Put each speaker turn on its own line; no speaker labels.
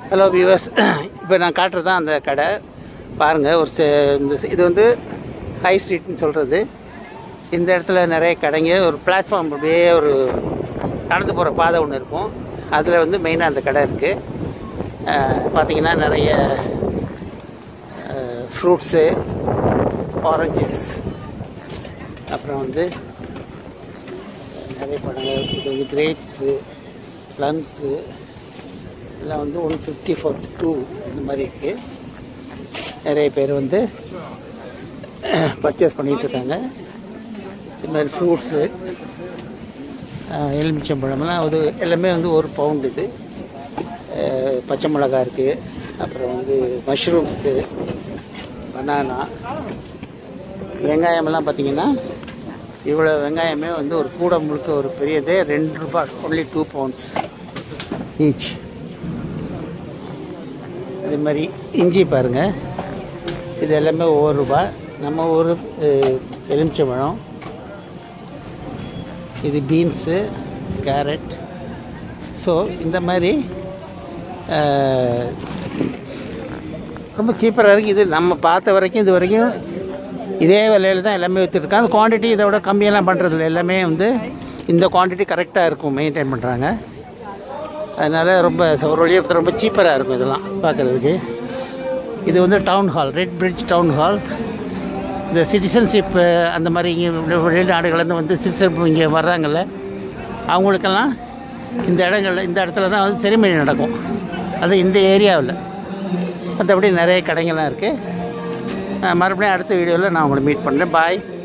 hello viewers இப்போ நான் காட்டுறது தான் அந்த கடை பாருங்கள் ஒரு செ- இந்த செ- இது வந்து ஹை ஸ்ட்ரீட்னு சொல்கிறது இந்த இடத்துல நிறைய கடைங்க ஒரு பிளாட்ஃபார்ம் அப்படியே ஒரு நடந்து போகிற பாதை ஒன்று இருக்கும் அதில் வந்து மெயினாக அந்த கடை இருக்குது பார்த்தீங்கன்னா நிறைய ஃப்ரூட்ஸு ஆரஞ்சஸ் அப்புறம் வந்து நிறைய பழங்கள் இது வந்து கிரேப்ஸு ப்ளம்ஸு எல்லாம் வந்து ஒன் ஃபிஃப்டி ஃபோர் டூ இந்த மாதிரி இருக்குது நிறைய பேர் வந்து பர்ச்சேஸ் பண்ணிகிட்ருக்காங்க இது மாதிரி ஃப்ரூட்ஸு எலுமிச்சம்பழம்லாம் அது எல்லாமே வந்து ஒரு பவுண்ட் இது அஹ், பச்சை மிளகா இருக்குது அப்புறம் வந்து மஷ்ரூம்ஸு பனானா வெங்காயமெல்லாம் பார்த்தீங்கன்னா இவ்வளோ வெங்காயமே வந்து ஒரு கூடை முழுக்க ஒரு பெரியதே ரெண்டு ரூபாய் ஒன்லி டூ பவுண்ட்ஸ் ஈச் இது மாதிரி இஞ்சி பாருங்கள் இது எல்லாமே ஒவ்வொரு ரூபாய் நம்ம ஒரு எலுமிச்சம்பழம் இது பீன்ஸு கேரட் ஸோ இந்த மாதிரி அஹ், ரொம்ப சீப்பராக இருக்குது இது நம்ம பார்த்த வரைக்கும் இது வரைக்கும் இதே விலையில் தான் எல்லாமே விற்றுருக்காங்க அந்த குவான்டிட்டி இதை விட கம்மியெல்லாம் பண்ணுறதில்ல எல்லாமே வந்து இந்த குவான்டிட்டி கரெக்டாக இருக்கும் மெயின்டைன் பண்ணுறாங்க அதனால் ரொம்ப ச- ஒரு வழியாக ரொம்ப சீப்பராக இருக்கும் இதெல்லாம் பார்க்குறதுக்கு இது வந்து town hall red bridge town hall இந்த சிட்டிசன்ஷிப் அந்த மாதிரி இங்கே வெளிநாடுகள்லேருந்து வந்து சிட்டிசன் இங்கே வர்றாங்கல்ல அவங்களுக்கெல்லாம் இந்த இடங்கள்ல இந்த இடத்துல தான் வந்து செரிமனி நடக்கும் அது இந்த ஏரியாவில் மற்றபடி நிறைய கடைங்கள்லாம் இருக்குது மறுபடியும் அடுத்த வீடியோவில் நான் உங்களை மீட் பண்ணுறேன் பாய்